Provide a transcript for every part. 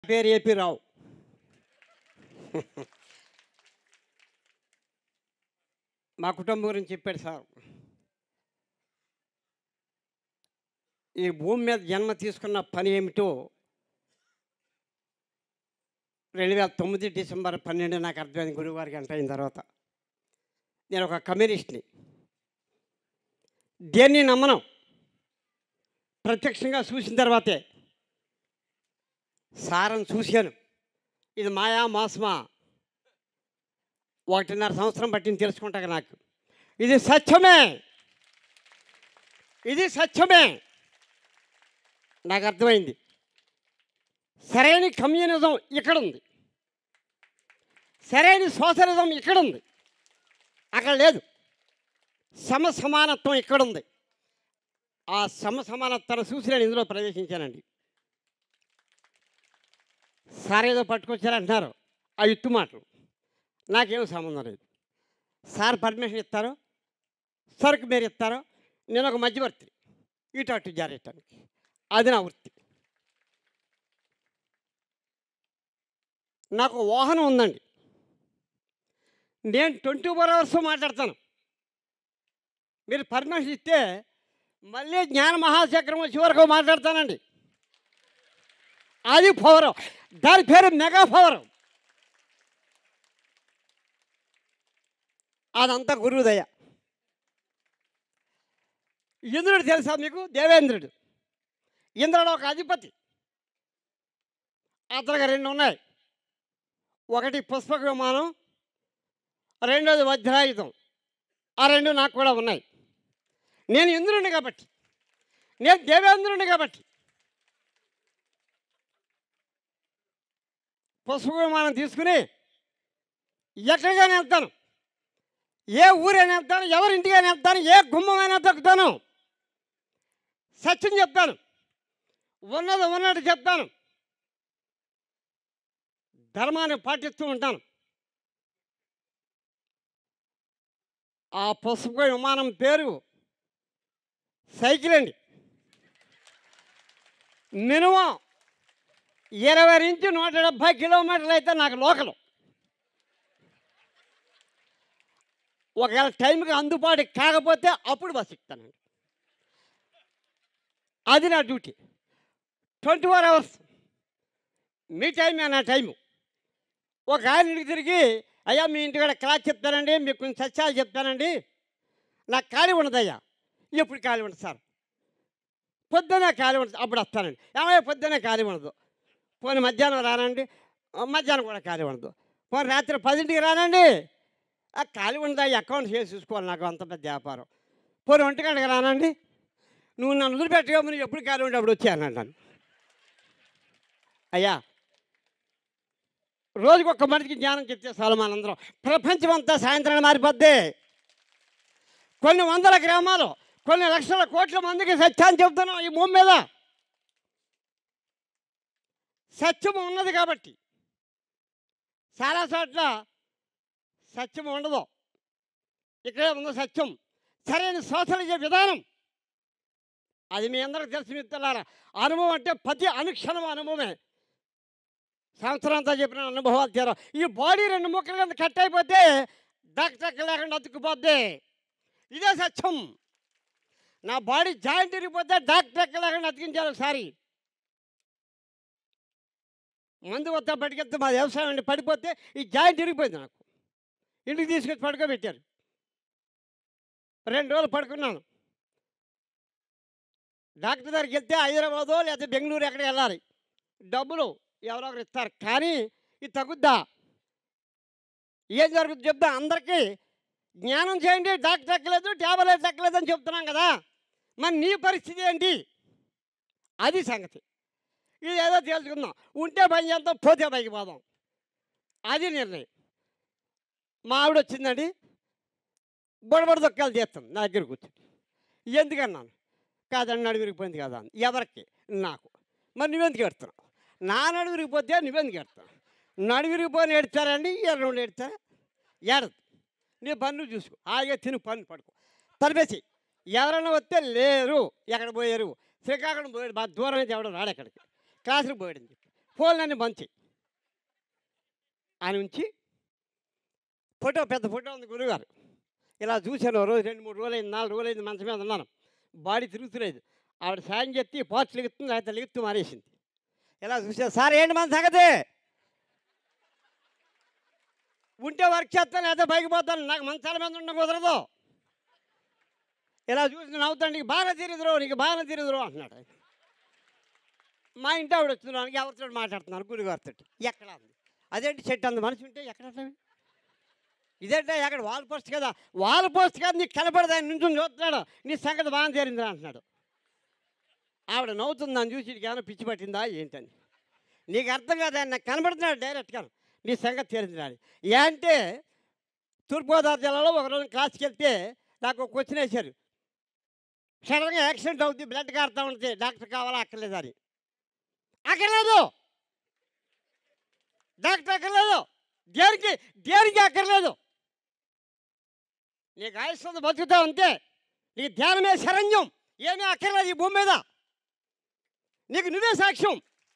పేరు ఏపీ రావు మా కుటుంబం గురించి చెప్పాడు సార్ ఈ భూమి మీద జన్మ తీసుకున్న పని ఏమిటో రెండు వేల తొమ్మిది డిసెంబర్ పన్నెండు నాకు అర్థమైంది గురువారి గంట అయిన తర్వాత నేను ఒక కమ్యూనిస్ట్ని దేన్ని నమ్మను ప్రత్యక్షంగా చూసిన తర్వాతే సారం చూశాను ఇది మాయా మోసమా ఒకటిన్నర సంవత్సరం పట్టింది తెలుసుకుంటాక నాకు ఇది సత్యమే ఇది సత్యమే నాకు అర్థమైంది సరైన కమ్యూనిజం ఇక్కడ ఉంది సరైన సోషలిజం ఇక్కడ ఉంది అక్కడ లేదు సమ సమానత్వం ఇక్కడ ఉంది ఆ సమ సమానత్వాన్ని చూసి నేను ఇందులో ప్రవేశించానండి సార్ ఏదో పట్టుకొచ్చారంటున్నారు ఆ ఇత్తు మాటలు నాకేం సంబంధం లేదు సార్ పర్మిషన్ ఇస్తారు సరుకు మీరు ఇస్తారు నేను ఒక మధ్యవర్తి ఇటు అటు జారేయటానికి అది నా వృత్తి నాకు వాహనం ఉందండి నేను ట్వంటీ ఫోర్ అవర్స్ మాట్లాడతాను మీరు పర్మిషన్ ఇస్తే మళ్ళీ జ్ఞాన మహాచక్రం వచ్చే వరకు మాట్లాడతానండి అది పవరం దాని పేరు మెగా పవరం అదంతా గురువుదయ ఇంద్రుడు తెలుసా మీకు దేవేంద్రుడు ఇంద్రుడు ఒక అధిపతి అతనికి రెండు ఉన్నాయి ఒకటి పుష్పక విమానం రెండోది వజ్రాయుధం ఆ రెండు నాకు కూడా ఉన్నాయి నేను ఇంద్రుడిని కాబట్టి నేను దేవేంద్రుడిని కాబట్టి పుష్పక విమానం తీసుకుని ఎక్కడికైనా వెళ్తాను ఏ ఊరైనా వెళ్తాను ఎవరింటికైనా వెళ్తాను ఏ గుమ్మమైనా తొక్కుతాను సత్యం చెప్తాను ఉన్నది ఉన్నట్టు చెప్తాను ధర్మాన్ని పాటిస్తూ ఉంటాను ఆ పుష్పక విమానం పేరు సైకిల్ అండి మినిమం ఇరవై నుంచి నూట డెబ్భై కిలోమీటర్లు అయితే నాకు లోకలు ఒకవేళ టైంకి అందుబాటు కాకపోతే అప్పుడు బస్ ఎక్కుతానండి అది నా డ్యూటీ ట్వంటీ ఫోర్ అవర్స్ మీ టైమే నా టైము ఒక ఆయన ఇంటికి తిరిగి అయ్యా మీ ఇంటికాడ క్లాస్ చెప్తానండి మీకు కొన్ని సత్యాలు చెప్తానండి నాకు ఖాళీ ఉండదయ్యా ఎప్పుడు ఖాళీ ఉండదు సార్ పొద్దునే ఖాళీ ఉండదు అప్పుడు వస్తానండి ఏమయ్యా పొద్దునే ఖాళీ ఉండదు పోనీ మధ్యాహ్నం రానండి ఆ, మధ్యాహ్నం కూడా ఖాళీ ఉండదు పోనీ రాత్రి పదింటికి రానండి ఆ ఖాళీ ఉందా ఈ అకౌంట్ చేసి చూసుకోవాలి నాకు అంత పెద్ద వ్యాపారం పోనీ ఒంటి గంటకి రానండి నువ్వు నన్ను వదిలిపెట్టగా నువ్వు ఎప్పుడు ఖాళీ ఉంటే అప్పుడు వచ్చాను అంటాను అయ్యా రోజుకి ఒక్క మనిషికి జ్ఞానం చెప్తే చాలు మనందరం ప్రపంచం అంతా సాయంత్రం మారిపోద్ది కొన్ని వందల గ్రామాలు కొన్ని లక్షల కోట్ల మందికి సత్యాన్ని చెప్తున్నాం ఈ భూమి మీద సత్యం ఉన్నది కాబట్టి చాలా చోట్ల సత్యం ఉండదు ఇక్కడే ఉంది సత్యం సరైన సోషలిజ విధానం అది మీ అందరికి తెలిసి మిత్రులారా అనుభవం అంటే ప్రతి అనుక్షణం అనుభవమే సంవత్సరం అంతా చెప్పిన అనుభవాలు తీరం ఈ బాడీ రెండు ముక్కల కింద కట్ అయిపోతే డాక్టర్ లేకుండా అతుక్కుపోద్ది ఇదే సత్యం నా బాడీ జాయింట్ ఇరిగిపోతే డాక్టర్ లేకుండా అతికించారు ఒకసారి మందు వద్ద పడికెళ్తే మా వ్యవసాయం అండి పడిపోతే ఈ జాయింట్ ఇరిగిపోయింది నాకు ఇంటికి తీసుకొచ్చి పడుకోబెట్టారు రెండు రోజులు పడుకున్నాను డాక్టర్ దగ్గరికి వెళ్తే హైదరాబాదో లేకపోతే బెంగళూరు ఎక్కడికి వెళ్ళాలి డబ్బులు ఎవరో ఒకరు ఇస్తారు కానీ ఇది తగ్గుద్దా ఏం జరుగుతుంది చెప్తా అందరికీ జ్ఞానం చేయండి డాక్టర్ ఎక్కలేదు ట్యాబ్లెట్ ఎక్కలేదు అని చెప్తున్నాం కదా మరి నీ పరిస్థితి ఏంటి అది సంగతి ఇది ఏదో తెలుసుకుందాం ఉంటే పని చేద్దాం పోతే పైకి పోదాం అది నిర్ణయం మా ఆవిడ వచ్చిందండి బుడబడ దొక్కలు చేస్తాం నా దగ్గర కూర్చొని ఎందుకన్నాను కాదండి నడు విరిగిపోయింది కదా అని. ఎవరికి నాకు మరి నువ్వెందుకు ఎడుతున్నావు నా నడు విరిగిపోతే నువ్వెందుకు ఎడుతున్నావు నడు విరిగిపోయిన ఎడతారండి ఎర్ర ఎడతారా ఏడదు నీ పన్ను చూసుకో హాయిగా తిని పన్ను పడుకో తరిపేసి ఎవరైనా వస్తే లేరు ఎక్కడ పోయారు శ్రీకాకుళం పోయాడు బాగా దూరం నుంచి ఎవడో రాడు ఎక్కడికి క్లాసులకు పోయాడు అని చెప్పి కోళ్ళని బంచి ఆయన ఉంచి ఫోటో పెద్ద ఫోటో ఉంది గురుగారు ఇలా చూశాను ఓ రోజు రెండు మూడు రోజులు అయింది నాలుగు రోజులు అయింది మంచం మీద ఉన్నాను బాడీ తిరుగుతులేదు ఆవిడ సాయం చెప్తే పార్ట్స్ లిగుతుంది లేకపోతే లిగుతూ మారేసింది ఇలా చూసా సార్ ఏంటి మన సంగతి ఉంటే వర్క్ చేస్తాను లేదా పైకి పోతాను నాకు మంచాల మీద ఉండడం కుదరదు ఇలా చూసి నవ్వుతాను నీకు బాగా తిరుగుదురు నీకు బాగా తిరుగుదురు అంటున్నాడు ఆయన. మా ఇంటి ఆవిడ వచ్చినానికి ఎవరితో మాట్లాడుతున్నాను గురుగారితో ఎక్కడ ఉంది అదేంటి చెట్టు అంత మనిషి ఉంటే ఎక్కడ అట్లా? ఇదేంటే ఎక్కడ వాల్ పోస్ట్ కదా వాల్ పోస్ట్ కదా నీకు కనపడదు ఆయన నుంచి చూస్తున్నాడు నీ సంగతి బాగా తేరిందిరా అంటున్నాడు ఆవిడ నవ్వుతుంది నన్ను చూసి "ఈడికి ఏమైనా పిచ్చి పట్టిందా ఏంటని నీకు అర్థం కాదు ఆయన నాకు కనబడుతున్నాడు డైరెక్ట్గా నీ సంగతి తేరిందిరా అని ఏ అంటే తూర్పుగోదావరి జిల్లాలో ఒక రోజు క్లాస్కి వెళ్తే నాకు ఒక క్వశ్చన్ వేశారు సడన్గా యాక్సిడెంట్ అవుతుంది బ్లడ్ కారుతా ఉంటుంది డాక్టర్ కావాలా అక్కర్లేదా అని అక్కర్లేదు డాక్టర్ అక్కర్లేదు దేనికి దేనికి అక్కర్లేదు నీకు ఆయుష్తో బతుకుతావు అంతే నీకు ధ్యానమే శరణ్యం ఏమీ అక్కర్లేదు ఈ భూమి మీద నీకు నువ్వే సాక్ష్యం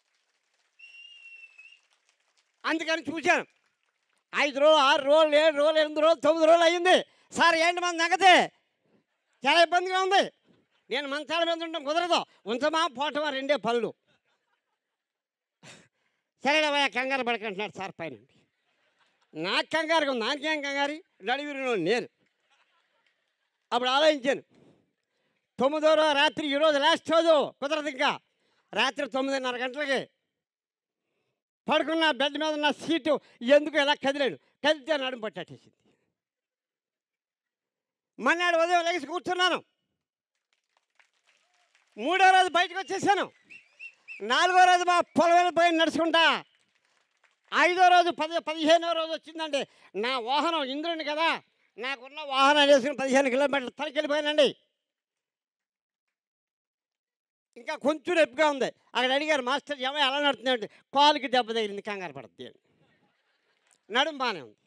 అందుకని చూశాను ఐదు రోజులు ఆరు రోజులు ఏడు రోజులు ఎనిమిది రోజులు తొమ్మిది రోజులు అయ్యింది సార్ ఏంటి మన నగతే చాలా ఇబ్బందిగా ఉంది నేను మంచాల మీద ఉండడం కుదరదు ఉంచమా పోటమా రెండే పనులు సరేనా కంగారు పడకంటున్నాడు సార్ పైన నాకు కంగారుగా ఉంది నాకేం కంగారు నడివిరిలో నేను అప్పుడు ఆలోచించాను తొమ్మిదో రోజు రాత్రి ఈరోజు లాస్ట్ రోజు కుదరదు ఇంకా రాత్రి తొమ్మిదిన్నర గంటలకి పడుకున్న బెడ్ మీద ఉన్న సీటు ఎందుకు ఇలా కదిలేడు కదిలితే నడుము పట్టేసింది మన్నాడు ఉదయం లేచి కూర్చున్నాను మూడో రోజు బయటకు వచ్చేసాను నాలుగో రోజు మా పొలం పోయి నడుచుకుంటా ఐదో రోజు పది పదిహేనో రోజు వచ్చిందండి నా వాహనం ఇంద్రుని కదా నాకున్న వాహనం వేసుకుని పదిహేను కిలోమీటర్లు తలకెళ్ళిపోయానండి ఇంకా కొంచెం నొప్పిగా ఉంది అక్కడ అడిగారు మాస్టర్ ఏమో ఎలా నడుతుందంటే కాలుకి దెబ్బ తగిలింది కంగారు పడుతుంది అని నడుము బాగానే ఉంది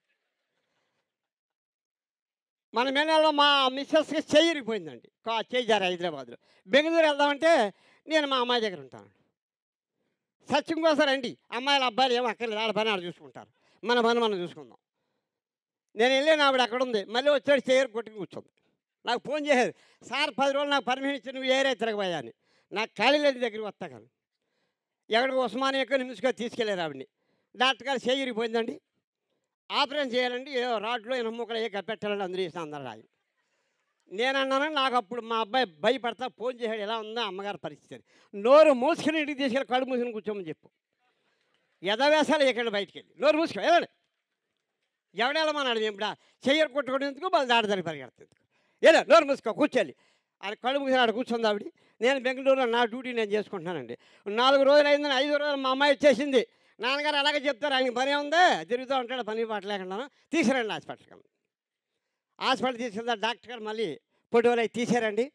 మన మేనల్లో మా మిస్సెస్కి చెయ్యి ఇరిగిపోయిందండి కా చెయ్యి జారు హైదరాబాద్లో బెంగళూరు వెళ్దామంటే నేను మా అమ్మాయి దగ్గర ఉంటాను సత్యం కోసం రండి అమ్మాయిలు అబ్బాయిలు ఏమో అక్కడ ఆడ పని ఆడ చూసుకుంటారు మన పని మనం చూసుకుందాం నేను వెళ్ళాను ఆవిడ అక్కడ ఉంది మళ్ళీ వచ్చాడు చేయరు కొట్టుకుని కూర్చుంది నాకు ఫోన్ చేశారు సార్ పది రోజులు నాకు పర్మిషన్ ఇచ్చి నువ్వు ఏరే తిరగబోయా అని నాకు ఖాళీ లేని దగ్గరికి వస్తా కానీ ఎక్కడికి ఉస్మానియా ఎక్కువ నిమిషంగా తీసుకెళ్ళారు ఆవిడని డాక్టర్ గారు చేయి ఇరిగిపోయిందండి ఆపరేషన్ చేయాలండి ఏ రాడ్లో ఎనభై ముక్కలు ఏ కప్పెట్టాలండి అందరూ చేసిన అందరు ఆయన నేను అన్నాను నాకు అప్పుడు మా అబ్బాయి భయపడతా ఫోన్ చేశాడు ఎలా ఉందో అమ్మగారి పరిస్థితి అని. నోరు మూసుకుని ఇంటికి తీసుకెళ్ళి కళ్ళు మూసుకుని కూర్చోమని చెప్పు యథావేశాలు ఎక్కడ బయటికి వెళ్ళి నోరు మూసుకు వెళ్ళండి ఎవడెళ్ళమన్నాడు ఇప్పుడు చెయ్యరు కొట్టుకునేందుకు మళ్ళీ దాడి దాడి పరిగెడుతుంది ఏదో నోరు మూసుకో కూర్చోాలి ఆయన కళ్ళు మూసిన ఆడ కూర్చుంది ఆవిడ నేను బెంగళూరులో నా డ్యూటీ నేను చేసుకుంటున్నానండి నాలుగు రోజులు అయిందని ఐదు రోజులు మా అమ్మాయి వచ్చేసింది నాన్నగారు అలాగే చెప్తారు ఆయనకి పని ఉందే తిరుగుతూ ఉంటాడు పని పాట లేకుండా తీసుకురండి హాస్పిటల్కి హాస్పిటల్ తీసుకెళ్తా డాక్టర్ గారు మళ్ళీ పొట్టువలు అవి తీసారండి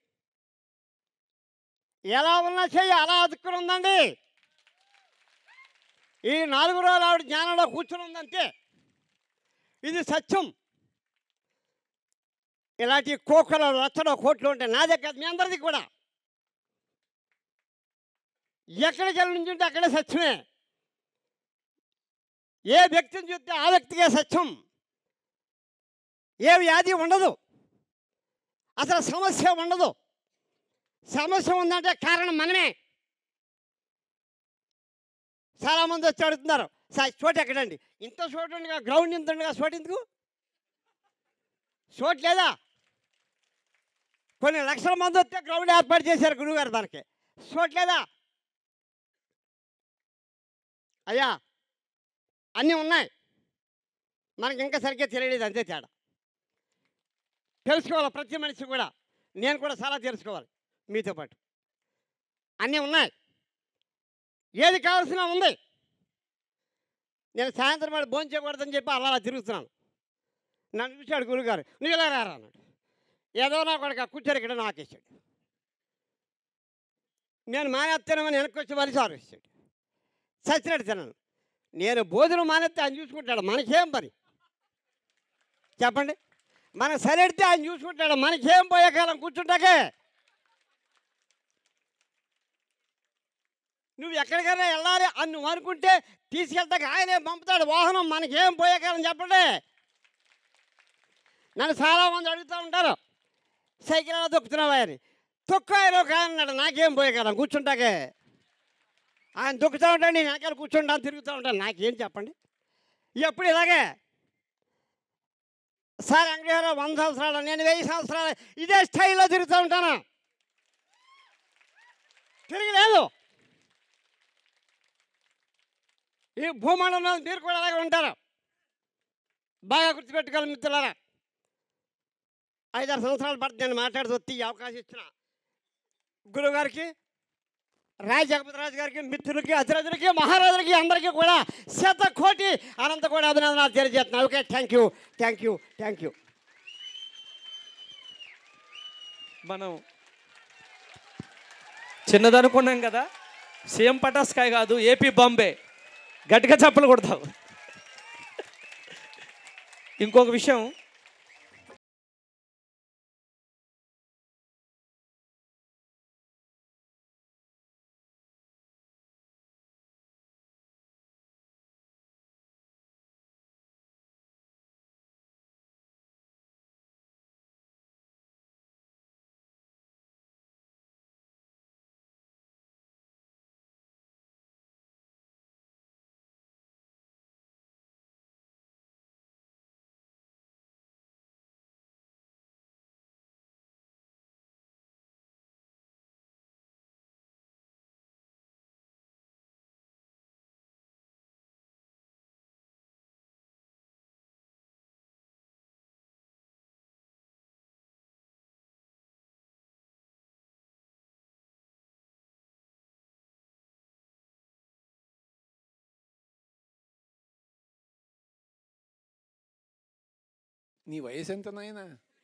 ఎలా ఉన్నా చెయ్యి అలా అతుక్కుని ఉందండి ఈ నాలుగు రోజులు ఆవిడ జ్ఞానంలో కూర్చుని ఉందంతే ఇది సత్యం ఇలాంటి కోకలు లచ్చడో కోట్లు ఉంటాయి నా దగ్గర మీ అందరిది కూడా ఎక్కడికి వెళ్ళి నుంచి ఉంటే అక్కడే సత్యమే ఏ వ్యక్తిని చూస్తే ఆ వ్యక్తికే సత్యం ఏ వ్యాధి ఉండదు అసలు సమస్య ఉండదు సమస్య ఉందంటే కారణం మనమే చాలామంది వచ్చి అడుగుతున్నారు సార్ చోటు ఎక్కడండి ఇంత చోటు ఉండగా గ్రౌండ్ ఇంత ఉండగా చోటు ఎందుకు చోటు లేదా కొన్ని లక్షల మంది వస్తే గ్రౌండ్ ఏర్పాటు చేశారు గురువుగారు దానికి చోటు లేదా అయ్యా అన్నీ ఉన్నాయి మనకి ఇంకా సరిగ్గా తెలియలేదు అంతే తేడా తెలుసుకోవాలి ప్రతి మనిషి కూడా నేను కూడా చాలా తెలుసుకోవాలి మీతో పాటు అన్నీ ఉన్నాయి ఏది కావాల్సిన ఉంది నేను సాయంత్రం వాడు భోజనం చేయకూడదని చెప్పి అలా అలా తిరుగుతున్నాను నన్ను చూశాడు గురుగారు నువ్వు ఇలా రారా అన్నాడు ఏదో నా కొడుకు కూర్చొని ఇక్కడ నాకేసాడు నేను మానేస్తానమని వెనక్కి వచ్చి మనిషి ఆరోగిస్తాడు చచ్చినట్టు తిన్నాను నేను భోజనం మానేస్తే ఆయన చూసుకుంటాడు మనకేం పని చెప్పండి మనం సరెడితే ఆయన చూసుకుంటాడు మనకేం పోయే కాలం కూర్చుంటాకే నువ్వు ఎక్కడికైనా వెళ్ళాలి అని నువ్వు అనుకుంటే తీసుకెళ్తాక ఆయనే పంపుతాడు వాహనం మనకేం పోయే కాలం చెప్పండి నన్ను చాలామంది అడుగుతూ ఉంటారు సైకిల్ ఎలా తొక్కుతున్నావా అని తొక్కాయలో కాదన్నాడు నాకేం పోయే కాలం కూర్చుంటాకే ఆయన దొక్కుతూ ఉంటాడు నేను వెనకాల కూర్చుంటాను తిరుగుతూ ఉంటాను నాకేం చెప్పండి ఎప్పుడు ఇలాగే సార్ వెంకటేశ్వరరావు వంద సంవత్సరాలు నేను వెయ్యి సంవత్సరాలు ఇదే స్టైల్లో తిరుగుతూ ఉంటాను తిరగలేదు ఈ భూమండలంలో మీరు కూడా అలాగే ఉంటారు బాగా గుర్తుపెట్టుకోవాలి మిత్రులారా ఐదారు సంవత్సరాల పాటు నేను మాట్లాడుతూ వచ్చి ఈ అవకాశం ఇచ్చిన గురువు గారికి రాయ జగపతిరాజు గారికి మిత్రులకి అతిరథులకి మహారాజులకి అందరికీ కూడా శత కోటి అనంత కూడా అభినందనాలు తెలియజేస్తున్నాను okay thank you thank you thank you మనం చిన్నదనుకున్నాం కదా సీఎం పటాస్కాయ్ కాదు ఏపీ బాంబే గట్టిగా చప్పలు కొడతావు ఇంకొక విషయం నీ వయసు ఎంత నాయనా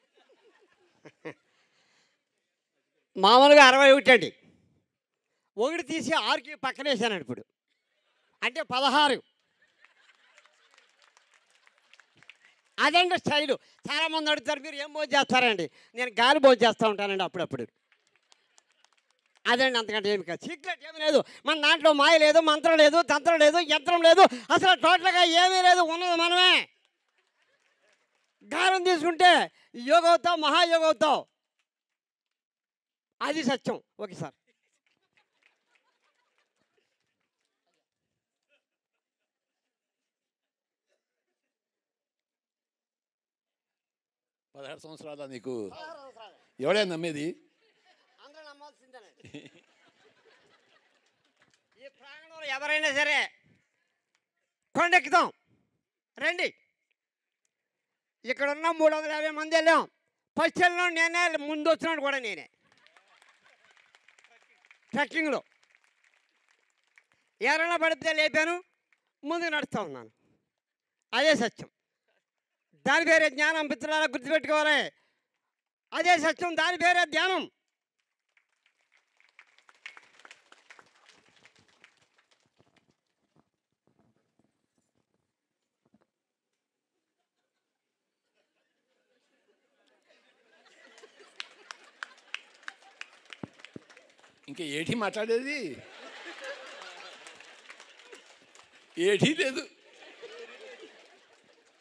మామూలుగా అరవై ఒకటి అండి ఒకటి తీసి ఆరుకి పక్కన వేసాను ఇప్పుడు అంటే పదహారు అదండి స్టైలు చాలామంది అడుగుతారు మీరు ఏం భోజనం చేస్తారండి నేను గాలి భోజనం చేస్తూ ఉంటానండి అప్పుడప్పుడు అదండి అంతకంటే ఏమి కాదు సీక్రెట్ ఏమీ లేదు మన దాంట్లో మాయ లేదు మంత్రం లేదు తంత్రం లేదు యంత్రం లేదు అసలు టోటల్గా ఏమీ లేదు ఉన్నది మనమే గానం తీసుకుంటే యోగ అవుతావు మహాయోగ అవుతావు అది సత్యం ఓకే సార్ పదహారు సంవత్సరాల నీకు ఎవడే నమ్మేది అందరూ నమ్మాల్సిందేనండి ఈ ప్రాంగణంలో ఎవరైనా సరే కొండెక్కుతాం రండి ఇక్కడ ఉన్న మూడు వందల యాభై మంది వెళ్ళాం ఫస్ట్ వెళ్ళిన నేనే ముందు వచ్చినాడు కూడా నేనే ట్రెక్కింగ్లో ఎవరైనా పడితే లేపాను ముందుకు నడుస్తూ ఉన్నాను అదే సత్యం దాని పేరే జ్ఞానం మిత్రులారా గుర్తుపెట్టుకోవాలి అదే సత్యం దాని పేరే ధ్యానం ఇంకా ఏటి మాట్లాడేది ఏటి లేదు